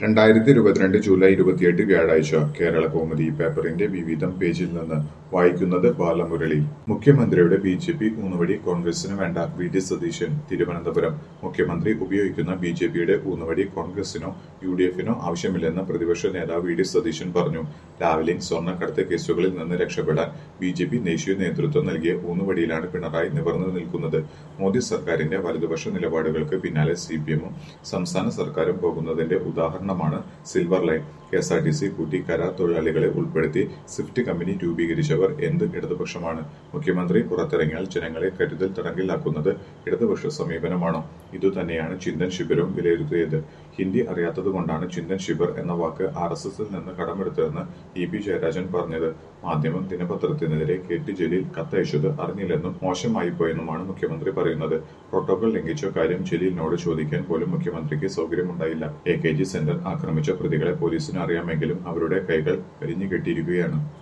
രണ്ടായിരത്തി ഇരുപത്തിരണ്ട് ജൂലൈ ഇരുപത്തിയെട്ട് വ്യാഴാഴ്ച കേരള കൗമുദി പേപ്പറിന്റെ വിവിധം പേജിൽ നിന്ന് വായിക്കുന്നത് ബാലമുരളി മുഖ്യമന്ത്രിയുടെ ബി ജെ പി ഊന്നുവടി കോൺഗ്രസിന് വേണ്ട വി ഡി സതീശൻ തിരുവനന്തപുരം മുഖ്യമന്ത്രി ഉപയോഗിക്കുന്ന ബി ജെ പിയുടെ ഊന്നുവടി കോൺഗ്രസിനോ യു ഡി എഫിനോ ആവശ്യമില്ലെന്ന് പ്രതിപക്ഷ നേതാവ് വി ഡി സതീശൻ പറഞ്ഞു ലാവ്ലിൻ സ്വർണ്ണക്കടത്ത് കേസുകളിൽ നിന്ന് രക്ഷപ്പെടാൻ ബി ജെ പി ദേശീയ നേതൃത്വം നൽകിയ ഊന്നുവടിയിലാണ് പിണറായി നിവർന്നു നിൽക്കുന്നത് മോദി സർക്കാരിന്റെ വലതുപക്ഷ നിലപാടുകൾക്ക് പിന്നാലെ സി പി എമ്മും സംസ്ഥാന സർക്കാരും പോകുന്നതിന്റെ ഉദാഹരണമാണ് silver line K S R T C കൂട്ടി കരാർ തൊഴിലാളികളെ ഉൾപ്പെടുത്തി സ്വിഫ്റ്റ് കമ്പനി രൂപീകരിച്ചവർ എന്ത് ഇടതുപക്ഷമാണ് മുഖ്യമന്ത്രി പുറത്തിറങ്ങിയാൽ ജനങ്ങളെ കരുതൽ തടങ്കിലാക്കുന്നത് ഇടതുപക്ഷ സമീപനമാണോ ഇതുതന്നെയാണ് ചിന്തൻ ശിബിരവും വിലയിരുത്തിയത് ഹിന്ദി അറിയാത്തതുകൊണ്ടാണ് ചിന്തൻ ശിബിർ എന്ന വാക്ക് ആർ എസ് എസിൽ നിന്ന് കടമെടുത്തതെന്ന് ഇ പി ജയരാജൻ പറഞ്ഞത് മാധ്യമം ദിനപത്രത്തിനെതിരെ കെ ടി ജലീൽ കത്തയച്ചത് അറിഞ്ഞില്ലെന്നും മോശമായിപ്പോയെന്നുമാണ് മുഖ്യമന്ത്രി പറയുന്നത് പ്രോട്ടോകോൾ ലംഘിച്ച കാര്യം ജലീലിനോട് ചോദിക്കാൻ പോലും മുഖ്യമന്ത്രിക്ക് സൗകര്യമുണ്ടായില്ല എ കെ ജി സെന്റർ ആക്രമിച്ച പ്രതികളെ പോലീസിന് അറിയാമെങ്കിലും അവരുടെ കൈകൾ കരിഞ്ഞു കെട്ടിയിരിക്കുകയാണ്